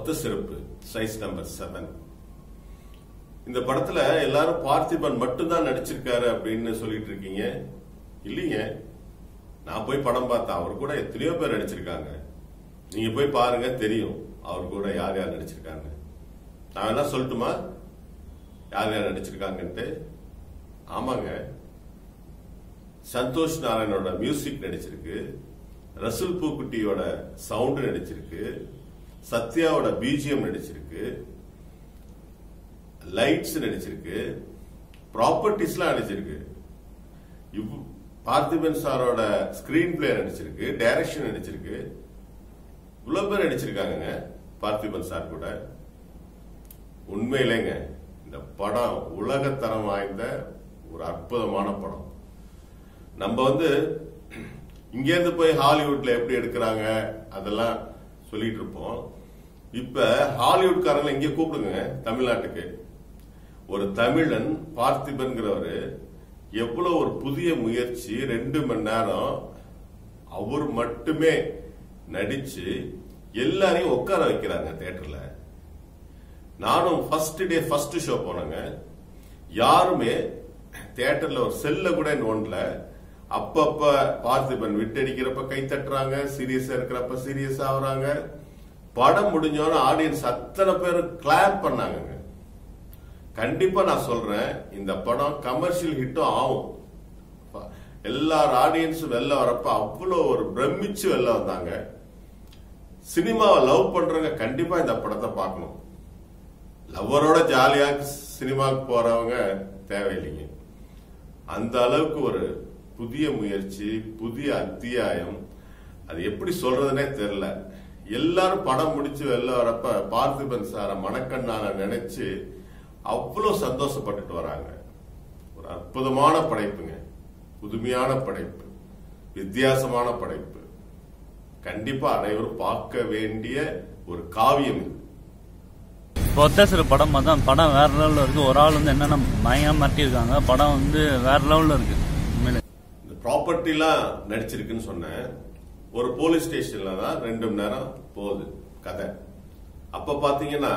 ஒத்த சிறப்பு size number seven இந்த படத்துல எல்லாரும் பார்த்திபன் மட்டும்தான் நடிச்சிருக்காரு அப்படின்னு சொல்லிட்டு இருக்கீங்க இல்லைங்க நான் போய் படம் பார்த்தேன் அவர் கூட எத்தனையோ பேர் நடிச்சிருக்காங்க நீங்க போய் பாருங்க தெரியும் அவர் கூட யார் யார் நடிச்சிருக்காங்க நான் என்ன சொல்லட்டுமா யார் யார் நடிச்சிருக்காங்கன்ட்டு ஆமாங்க சந்தோஷ் நாராயணோட மியூசிக் நடிச்சிருக்கு ரசூல் பூக்குட்டியோட சவுண்ட் நடிச்சிருக்கு சத்யாவோட பிஜிஎம் நடிச்சிருக்கு லைட்ஸ் நடிச்சிருக்கு ப்ராப்பர்ட்டிஸ்லாம் நடிச்சிருக்கு இவ் பார்த்திபன் சாரோட ஸ்கிரீன் பிளே நடிச்சிருக்கு டைரக்ஷன் நடிச்சிருக்கு இவ்வளவு பேர் நடிச்சிருக்காங்க பார்த்திபன் சார் கூட உண்மையிலேங்க இந்த படம் உலகத்தரம் வாய்ந்த ஒரு அற்புதமான படம் நம்ம வந்து இங்கேருந்து போய் ஹாலிவுட்ல எப்படி எடுக்கிறாங்க அதெல்லாம் சொல்லிட்டு இருப்போம் இப்ப ஹாலிவுட்காரங்களை இங்கே கூப்பிடுங்க தமிழ்நாட்டுக்கு ஒரு தமிழன் பார்த்திபன்கிறவரு எவ்வளவு ஒரு புதிய முயற்சி ரெண்டு மணி நேரம் அவர் மட்டுமே நடிச்சு எல்லாரையும் உட்கார வைக்கிறாங்க தியேட்டர்ல நானும் ஃபர்ஸ்ட் டே ஃபர்ஸ்ட் ஷோ போனேங்க யாருமே தியேட்டர்ல ஒரு செல்ல கூட நோண்டல அப்பப்ப பார்த்திபன் விட்டடிக்கிறப்ப கை தட்டுறாங்க சீரியஸா இருக்கிறப்ப சீரியஸ் ஆகுறாங்க படம் முடிஞ்சோன்னு ஆடியன்ஸ் அத்தனை பேரும் கிளாப் பண்ணாங்க கண்டிப்பா நான் சொல்றேன் இந்த படம் கமர்ஷியல் ஹிட்டும் ஆகும் எல்லார் ஆடியன்ஸும் வெளில வரப்ப அவ்வளோ ஒரு பிரமிச்சு வெளில வந்தாங்க சினிமாவை லவ் பண்றவங்க கண்டிப்பா இந்த படத்தை பார்க்கணும் லவ்வரோட ஜாலியா சினிமாவுக்கு போறவங்க தேவையில்லைங்க அந்த அளவுக்கு ஒரு புதிய முயற்சி புதிய அத்தியாயம் அது எப்படி சொல்றதுனே தெரியல எல்லாரும் படம் முடிச்சு வெளில வரப்ப பார்த்திபன் சார மணக்கண்ணான நினைச்சு அவ்வளவு சந்தோஷப்பட்டுட்டு வராங்க ஒரு அற்புதமான படைப்புங்க புதுமையான படைப்பு வித்தியாசமான படைப்பு கண்டிப்பா அனைவரும் பார்க்க வேண்டிய ஒரு காவியம் இது ஒத்த சிறு படம் தான் படம் வேற லெவலில் இருக்கு ஒரு ஆள் வந்து என்னென்ன பயங்கரம் மாட்டியிருக்காங்க படம் வந்து வேற லெவலில் இருக்கு உண்மையிலே இந்த ப்ராப்பர்ட்டிலாம் நடிச்சிருக்குன்னு சொன்னேன் ஒரு போலீஸ் ஸ்டேஷன்ல தான் ரெண்டு மணி நேரம் போகுது கதை அப்ப பாத்தீங்கன்னா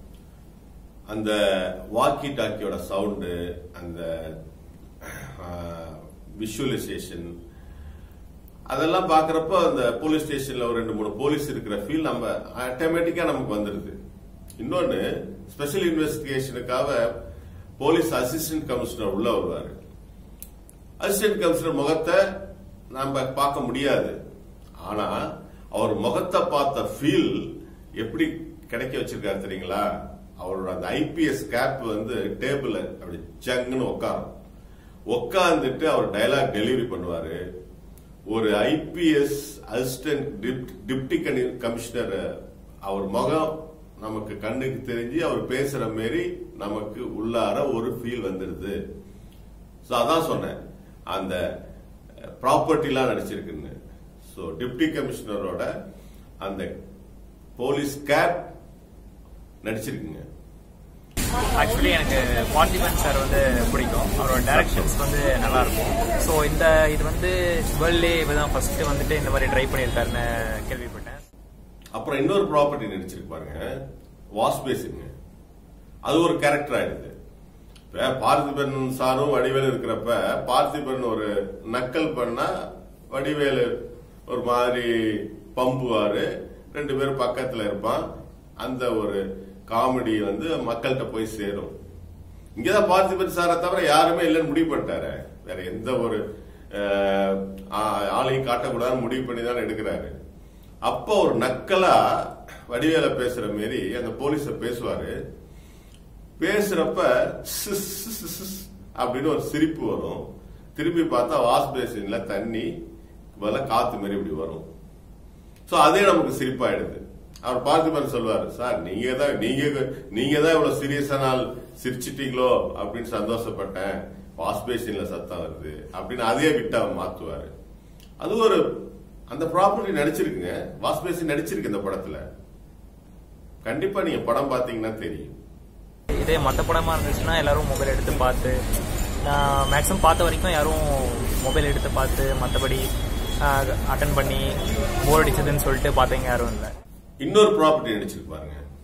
அந்த வாக்கி டாக்கியோட சவுண்டு அந்த விஷுவலைசேஷன் அதெல்லாம் பாக்குறப்ப அந்த போலீஸ் ஸ்டேஷன்ல ஒரு ரெண்டு மூணு போலீஸ் இருக்கிற ஃபீல் நம்ம ஆட்டோமேட்டிக்கா நமக்கு வந்துருது இன்னொன்னு ஸ்பெஷல் இன்வெஸ்டிகேஷனுக்காக போலீஸ் அசிஸ்டன்ட் கமிஷனர் உள்ள வருவாரு அசிஸ்டன்ட் கமிஷனர் முகத்தை நம்ம பார்க்க முடியாது ஆனா அவர் முகத்தை பார்த்த ஃபீல் எப்படி கிடைக்க வச்சிருக்காரு தெரியுங்களா அவரோட அந்த ஐபிஎஸ் கேப் வந்து டேபிள் அப்படி ஜங்குன்னு உட்காரும் உட்காந்துட்டு அவர் டைலாக் டெலிவரி பண்ணுவாரு ஒரு ஐபிஎஸ் அசிஸ்டன்ட் டிப்டி கமிஷனர் அவர் முகம் நமக்கு கண்ணுக்கு தெரிஞ்சு அவர் பேசுற மாரி நமக்கு உள்ளார ஒரு ஃபீல் வந்துடுது ஸோ அதான் சொன்னேன் அந்த ப்ராப்பர்ட்டிலாம் நடிச்சிருக்குன்னு ஸோ டிப்டி கமிஷனரோட அந்த போலீஸ் கேப் நடிச்சிருக்குங்க ஆக்சுவலி எனக்கு பார்த்திபன் சார் வந்து பிடிக்கும் அவரோட டைரக்ஷன்ஸ் வந்து நல்லா இருக்கும் ஸோ இந்த இது வந்து வேர்ல்ட்லே இவதான் ஃபர்ஸ்ட் வந்துட்டு இந்த மாதிரி ட்ரை பண்ணியிருக்காருன்னு கேள்விப்பட்டேன் அப்புறம் இன்னொரு ப்ராப்பர்ட்டி நடிச்சிருக்கு பாருங்க வாஷ் பேசிங்க அது ஒரு கேரக்டர் ஆயிடுது இப்ப பார்த்திபன் சாரும் வடிவேலு இருக்கிறப்ப பார்த்திபன் ஒரு நக்கல் பண்ணா வடிவேலு ஒரு மாதிரி பம்புவாரு ரெண்டு பேரும் பக்கத்துல இருப்பான் அந்த ஒரு காமெடி வந்து மக்கள்கிட்ட போய் சேரும் இங்கதான் பார்த்திபன் சாரை தவிர யாருமே இல்லைன்னு முடிவு பண்ணிட்டாரு வேற எந்த ஒரு அஹ், ஆ- ஆளையும் காட்டக்கூடாதுன்னு முடிவு பண்ணி தான் எடுக்கிறாரு அப்ப ஒரு நக்கலா வடிவேல பேசுற மாரி அந்த போலீஸ பேசுவாரு பேசுறப்ப சிஸ் சிஸ் சிஸ் சிஸ் அப்படின்னு ஒரு சிரிப்பு வரும் திரும்பி பார்த்தா வாஷ் பேசின்ல தண்ணி பதிலா காத்து மாரி இப்படி வரும் சோ அதே நமக்கு சிரிப்பாயிடுது அவர் பார்த்திபன் சொல்லுவாரு சார் நீங்க தான் நீங்க நீங்க தான் இவ்வளவு சீரியஸா நாள் சிரிச்சிட்டீங்களோ அப்படின்னு சந்தோஷப்பட்டேன் வாஷ் பேசின்ல சத்தம் வருது அப்படின்னு அதே விட்டா மாத்துவாரு அது ஒரு அந்த ப்ராப்பர்ட்டி நடிச்சிருக்குங்க வாஷ் பேசின் நடிச்சிருக்கு இந்த படத்துல கண்டிப்பா நீங்க படம் பாத்தீங்கன்னா தெரியும் இதே மற்ற படமா இருந்துச்சுன்னா எல்லாரும் மொபைல் எடுத்து பார்த்து நான் மேக்ஸிமம் பார்த்த வரைக்கும் யாரும் மொபைல் எடுத்து பார்த்து மற்றபடி அட்டன் பண்ணி போர் அடிச்சதுன்னு சொல்லிட்டு பார்த்தவங்க யாரும் இல்லை இன்னொரு ப்ராப்பர்ட்டி நடிச்சிருக்கு பாருங்க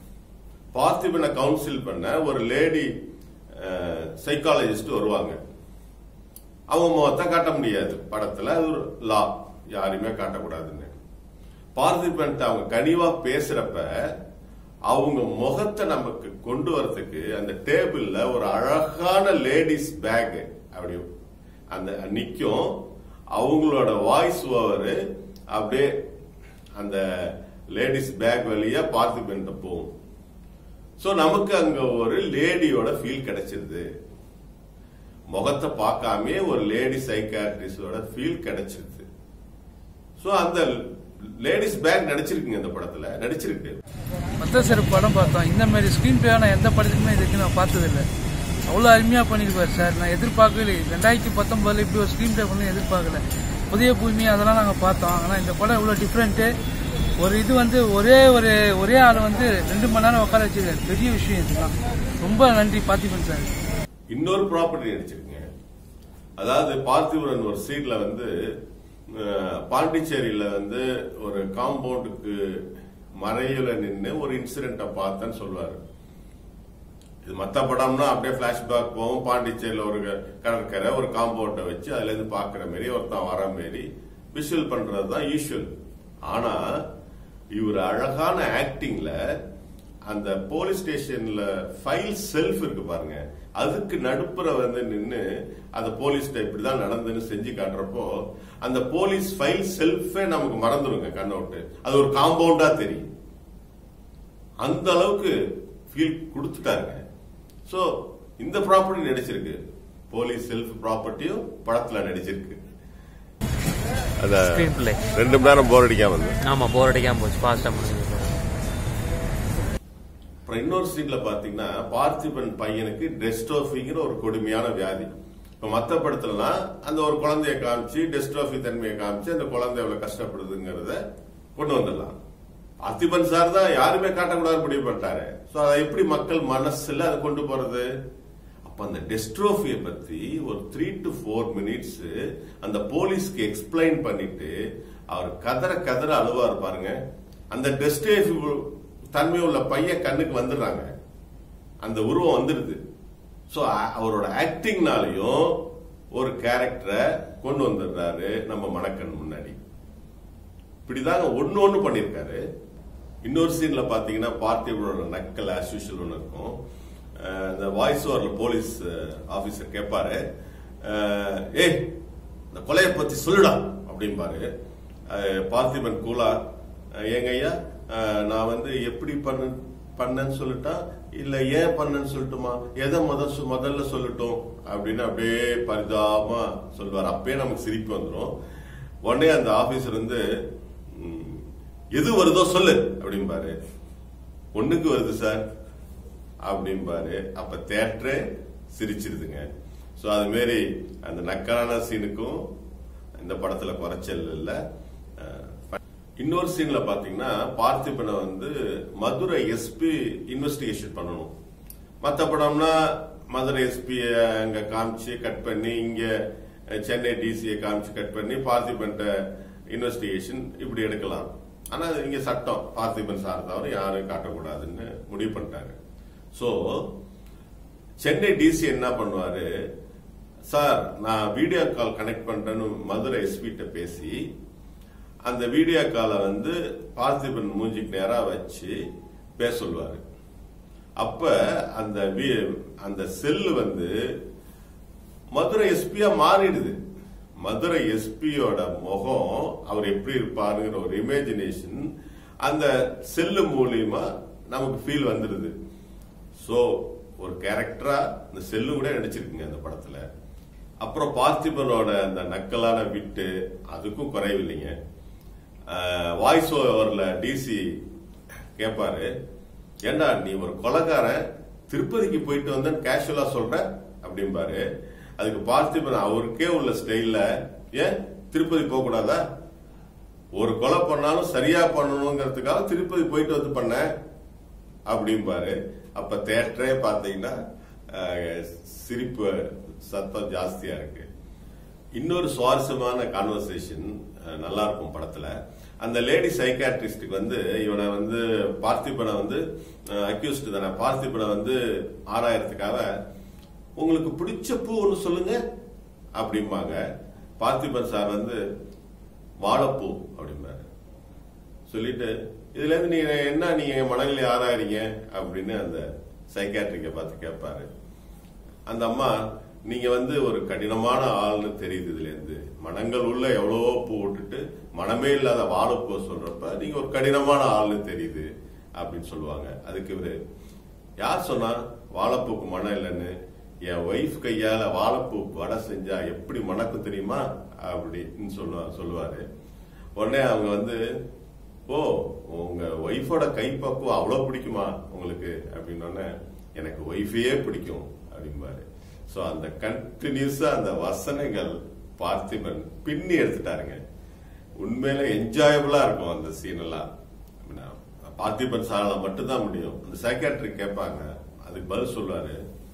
பார்த்திபனை கவுன்சில் பண்ண ஒரு லேடி சைக்காலஜிஸ்ட் வருவாங்க அவங்க முகத்தை காட்ட முடியாது படத்துல அது ஒரு லா யாரையுமே காட்டக்கூடாதுன்னு பார்த்திபன்ட்டு அவங்க கனிவா பேசுறப்ப அவங்க முகத்தை நமக்கு கொண்டு வரதுக்கு அந்த டேபிள்ல ஒரு அழகான லேடிஸ் பேக் அப்படி அந்த நிக்கும் அவங்களோட வாய்ஸ் ஓவர் அப்படியே அந்த லேடிஸ் பேக் வழியா பார்த்திபன் போகும் சோ நமக்கு அங்க ஒரு லேடியோட ஃபீல் கிடைச்சிருது முகத்தை பார்க்காம ஒரு லேடி சைக்காட்ரிஸ்டோட ஃபீல் கிடைச்சிருது சோ அந்த லேடிஸ் பேக் நடிச்சிருக்குங்க இந்த படத்துல நடிச்சிருக்கு மொத்த செருப்பு படம் பார்த்தோம் இந்த மாதிரி ஸ்க்ரீன் பிளே நான் எந்த படத்துக்குமே இதுக்கு நான் பார்த்ததில்லை அவ்வளோ அருமையாக பண்ணியிருப்பார் சார் நான் எதிர்பார்க்கவே ரெண்டாயிரத்தி பத்தொன்பதுல இப்படி ஒரு ஸ்க்ரீன் பிளே பண்ணி எதிர்பார்க்கல புதிய பூமி அதெல்லாம் நாங்கள் பார்த்தோம் ஆனால் இந்த படம் இவ்வளோ டிஃப்ரெண்ட்டு ஒரு இது வந்து ஒரே ஒரு ஒரே ஆள் வந்து ரெண்டு மணி நேரம் உட்கார வச்சிருக்காரு பெரிய விஷயம் இதுதான் ரொம்ப நன்றி பார்த்திபன் சார் இன்னொரு ப்ராப்பர்ட்டி நடிச்சிருக்கீங்க அதாவது பார்த்திபுரன் ஒரு சீட்ல வந்து அஹ், பாண்டிச்சேரியில வந்து ஒரு காம்பவுண்டுக்கு மறையில நின்று ஒரு இன்சிடென்ட பார்த்தேன்னு சொல்லுவாரு இது மத்த படம்னா அப்படியே பிளாஷ்பேக் போகும் பாண்டிச்சேரியில ஒரு கடற்கரை ஒரு காம்பவுண்டை வச்சு அதுல இருந்து பாக்குற மாதிரி ஒருத்தன் வர மாதிரி விஷுவல் பண்றதுதான் யூஷுவல் ஆனா இவர் அழகான ஆக்டிங்ல அந்த போலீஸ் ஸ்டேஷன்ல ஃபைல் செல்ஃப் இருக்கு பாருங்க அதுக்கு நடுப்புற வந்து நின்னு அந்த போலீஸ்ட இப்படிதான் நடந்துன்னு செஞ்சு காட்டுறப்போ அந்த போலீஸ் ஃபைல் செல்ஃபே நமக்கு மறந்துருங்க கண்ணோட்டு அது ஒரு காம்பவுண்டா தெரியும் அந்த அளவுக்கு ஃபீல் கொடுத்துட்டாருங்க சோ இந்த ப்ராப்பர்ட்டி நடிச்சிருக்கு போலீஸ் செல்ஃப் ப்ராப்பர்ட்டியும் படத்துல நடிச்சிருக்கு அத ஸ்கிரீன் பிளே ரெண்டு மணி நேரம் போர் அடிக்காம வந்து ஆமா போர் அடிக்காம போச்சு ஃபாஸ்டா முடிஞ்சது அப்புறம் இன்னொரு சீன்ல பாத்தீங்கன்னா பார்த்திபன் பையனுக்கு டெஸ்டோஃபிங்கிற ஒரு கொடுமையான வியாதி இப்ப மத்த படத்துலலாம் அந்த ஒரு குழந்தைய காமிச்சு டெஸ்டோஃபி தன்மையை காமிச்சு அந்த குழந்தை எவ்வளவு கஷ்டப்படுதுங்கிறத கொண்டு வந்துடலாம் பார்த்திபன் சார் தான் யாருமே காட்டக்கூடாது முடிவு பண்ணிட்டாரு சோ அதை எப்படி மக்கள் மனசுல அதை கொண்டு போறது அப்ப அந்த டெஸ்ட்ரோஃபிய பத்தி ஒரு த்ரீ டு ஃபோர் மினிட்ஸ் அந்த போலீஸ்க்கு எக்ஸ்பிளைன் பண்ணிட்டு அவர் கதற கதற அழுவார் பாருங்க அந்த டெஸ்டோஃபி தன்மை உள்ள பையன் கண்ணுக்கு வந்துடுறாங்க அந்த உருவம் வந்துடுது சோ அவரோட ஆக்டிங்னாலையும் ஒரு கேரக்டரை கொண்டு வந்துடுறாரு நம்ம மணக்கண் முன்னாடி இப்படிதாங்க ஒண்ணு ஒண்ணு பண்ணிருக்காரு இன்னொரு சீன்ல பாத்தீங்கன்னா பார்த்திபனோட நக்கல் ஆஸ் யூஷுவல் ஒன்று இருக்கும் அஹ் இந்த வாய்ஸ் ஓவர்ல போலீஸ் ஆபீசர் கேட்பாரு அஹ், ஏய் இந்த கொலையை பத்தி சொல்லுடா அப்படிம்பாரு அஹ், பார்த்திபன் கூலா அஹ், ஏங்க ஐயா அஹ், நான் வந்து எப்படி பண்ண பண்ணேன்னு சொல்லட்டா இல்ல ஏன் பண்ணேன்னு சொல்லட்டுமா எதை முத சொ- முதல்ல சொல்லட்டும் அப்படின்னு அப்படியே பரிதாபமா சொல்லுவார் அப்பயே நமக்கு சிரிப்பு வந்துடும் உடனே அந்த ஆபீசர் வந்து ம், எது வருதோ சொல்லு அப்படிம்பாரு ஒண்ணுக்கு வருது சார் அப்படிம்பாரு அப்ப தேட்டரே சிரிச்சிருதுங்க சோ அது மாரி அந்த நக்கலான சீனுக்கும் இந்த படத்துல குறைச்சல் இல்ல அஹ், இன்னொரு சீன்ல பாத்தீங்கன்னா பார்த்திபனை வந்து மதுரை எஸ்பி இன்வெஸ்டிகேஷன் பண்ணணும் மத்த படம்னா மதுரை எஸ்பி அங்க காமிச்சு கட் பண்ணி இங்க அஹ், சென்னை டிசியை காமிச்சு கட் பண்ணி பார்த்திபன்ட்ட இன்வெஸ்டிகேஷன் இப்படி எடுக்கலாம் ஆனா அது இங்க சட்டம் பார்த்திபன் சார் தவிர யாரும் காட்டக்கூடாதுன்னு முடிவு பண்ணிட்டாங்க சோ சென்னை டிசி என்ன பண்ணுவாரு சார் நான் வீடியோ கால் கனெக்ட் பண்றேன்னு மதுரை எஸ்பிட்ட பேசி அந்த வீடியோ காலை வந்து பார்த்திபன் மூஞ்சிக்கு நேரா வச்சு பேச சொல்லுவாரு அப்ப அந்த வி- அந்த செல்லு வந்து மதுரை எஸ்பியா மாறிடுது மதுரை எஸ்பியோட முகம் அவர் எப்படி இருப்பாருங்கிற ஒரு இமேஜினேஷன் அந்த செல்லு மூலியமா நமக்கு ஃபீல் வந்துடுது சோ ஒரு கேரக்டரா இந்த செல்லு கூட நடிச்சிருக்குங்க அந்த படத்துல அப்புறம் பார்த்திபனோட அந்த நக்கலான விட்டு அதுக்கும் குறைவில்லைங்க வாய்ஸ் ஓவர்ல டிசி கேட்பாரு ஏண்டா நீ ஒரு கொலைகாரன் திருப்பதிக்கு போயிட்டு வந்தேன்னு கேஷுவலா சொல்ற அப்படிம்பாரு அதுக்கு பார்த்திபன் அவருக்கே உள்ள ஸ்டைல்ல ஏன் திருப்பதி போக கூடாதா ஒரு கொலை பண்ணாலும் சரியா பண்ணணுங்கிறதுக்காக திருப்பதி போயிட்டு வந்து பண்ண அப்படிம்பாரு அப்ப தேட்டரே பாத்தீங்கன்னா அஹ், சிரிப்பு சத்தம் ஜாஸ்தியா இருக்கு இன்னொரு சுவாரஸ்யமான கான்வர்சேஷன் நல்லா இருக்கும் படத்துல அந்த லேடி சைக்காட்ரிஸ்டுக்கு வந்து இவனை வந்து பார்த்திபனை வந்து அக்யூஸ்ட் தானே பார்த்திபனை வந்து ஆறாயிரத்துக்காக உங்களுக்கு பிடிச்ச பூ ஒன்று சொல்லுங்க அப்படிம்பாங்க பார்த்திபன் சார் வந்து வாழைப்பூ அப்படிம்பாரு சொல்லிட்டு இதுல இருந்து நீங்க என்ன நீங்க மனநிலை ஆறாயிரீங்க அப்படின்னு அந்த சைக்காட்ரிக்க பார்த்து கேட்பாரு அந்த அம்மா நீங்க வந்து ஒரு கடினமான ஆள்னு தெரியுது இதுல இருந்து மனங்கள் உள்ள எவ்வளவோ பூ விட்டுட்டு மனமே இல்லாத வாழைப்பூ சொல்றப்ப நீங்க ஒரு கடினமான ஆள்னு தெரியுது அப்படின்னு சொல்லுவாங்க அதுக்கு இவரு யார் சொன்னா வாழைப்பூக்கு மனம் இல்லைன்னு என் ஒய்ஃப் கையால வாழைப்பூ வடை செஞ்சா எப்படி மணக்கும் தெரியுமா அப்படின்னு சொல்லுவா சொல்லுவாரு உடனே அவங்க வந்து ஓ உங்க ஒய்ஃபோட கைப்பக்குவம் அவ்வளவு பிடிக்குமா உங்களுக்கு அப்படின்னு எனக்கு ஒய்ஃபையே பிடிக்கும் அப்படிம்பாரு சோ அந்த கண்டினியூஸா அந்த வசனங்கள் பார்த்திபன் பின்னி எடுத்துட்டாருங்க உண்மையில என்ஜாயபிளா இருக்கும் அந்த சீன் எல்லாம் அப்படின்னா, பார்த்திபன் சாரால மட்டும்தான் முடியும் அந்த சைக்காட்ரி கேட்பாங்க அதுக்கு பதில் சொல்லுவாரு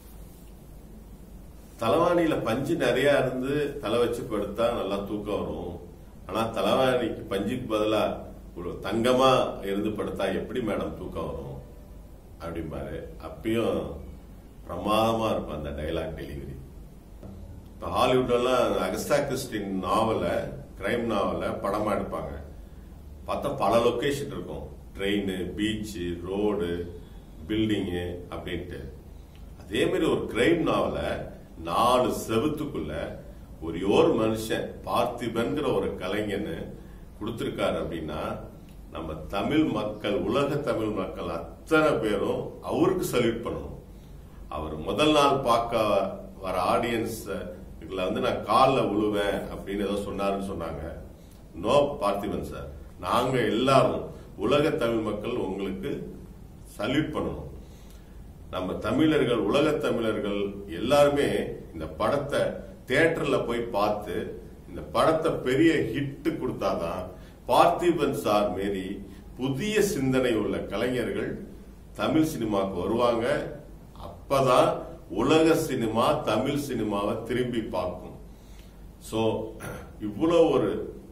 தலைவாணியில பஞ்சு நிறைய இருந்து தலை வச்சு படுத்தா நல்லா தூக்கம் வரும் ஆனா தலைவாணிக்கு பஞ்சுக்கு பதிலா ஒரு தங்கமா இருந்து படுத்தா எப்படி மேடம் தூக்கம் வரும் அப்படிம்பாரு அப்பயும் பிரமாதமா இருக்கும் அந்த டைலாக் டெலிவரி இப்ப ஹாலிவுட்லாம் அகஸ்டா கிறிஸ்டின் நாவல கிரைம் நாவல படமா எடுப்பாங்க பார்த்தா பல லொகேஷன் இருக்கும் ட்ரெயின் பீச் ரோடு பில்டிங்கு அப்படின்ட்டு அதே மாதிரி ஒரு கிரைம் நாவல நாலு செவுத்துக்குள்ள ஒரு ஒரு மனுஷன் பார்த்திபன்கிற ஒரு கலைஞன்னு கொடுத்திருக்காரு அப்படின்னா நம்ம தமிழ் மக்கள் உலக தமிழ் மக்கள் அத்தனை பேரும் அவருக்கு சல்யூட் பண்ணணும் அவர் முதல் நாள் பார்க்க வர ஆடியன்ஸ் இதுல வந்து நான் காலில் விழுவேன் அப்படின்னு ஏதோ சொன்னாருன்னு சொன்னாங்க நோ பார்த்திபன் சார் நாங்க எல்லாரும் உலக தமிழ் மக்கள் உங்களுக்கு சல்யூட் பண்ணணும் நம்ம தமிழர்கள் உலக தமிழர்கள் எல்லாருமே இந்த படத்தை தியேட்டர்ல போய் பார்த்து இந்த படத்தை பெரிய ஹிட் கொடுத்தாதான் பார்த்திபன் சார் மாரி புதிய சிந்தனை உள்ள கலைஞர்கள் தமிழ் சினிமாக்கு வருவாங்க அப்பதான் உலக சினிமா தமிழ் சினிமாவை திரும்பி பார்க்கும் சோ இவ்வளவு ஒரு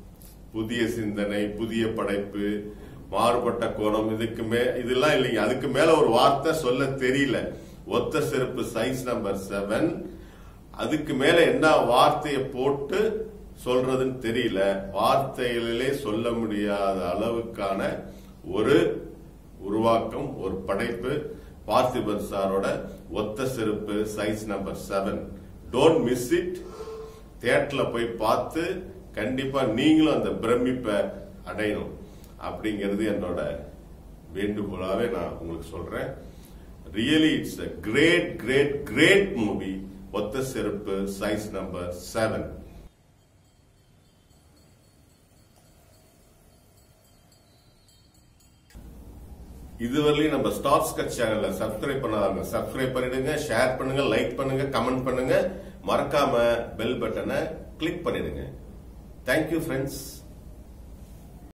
புதிய சிந்தனை புதிய படைப்பு மாறுபட்ட கோணம் இதுக்கு மே இதெல்லாம் இல்லைங்க அதுக்கு மேல ஒரு வார்த்தை சொல்ல தெரியல ஒத்த செருப்பு சைஸ் நம்பர் செவன் அதுக்கு மேல என்ன வார்த்தையை போட்டு சொல்றதுன்னு தெரியல வார்த்தைகளிலே சொல்ல முடியாத அளவுக்கான ஒரு உருவாக்கம் ஒரு படைப்பு பார்த்திபன் சாரோட Oththa Seruppu size number seven don't miss it தியேட்டர்ல போய் பார்த்து கண்டிப்பா நீங்களும் அந்த பிரமிப்பை அடையணும் அப்படிங்கிறது என்னோட வேண்டுகோளாவே நான் உங்களுக்கு சொல்றேன் really it's a great great great movie Oththa Seruppu size number seven இதுவரையிலும் நம்ம ஸ்டார் ஸ்கட் சேனல்ல சப்ஸ்கிரைப் பண்ணாதவங்க சப்ஸ்கிரைப் பண்ணிடுங்க ஷேர் பண்ணுங்க லைக் பண்ணுங்க கமெண்ட் பண்ணுங்க மறக்காம பெல் பட்டனை கிளிக் பண்ணிடுங்க தேங்க்யூ ஃப்ரெண்ட்ஸ்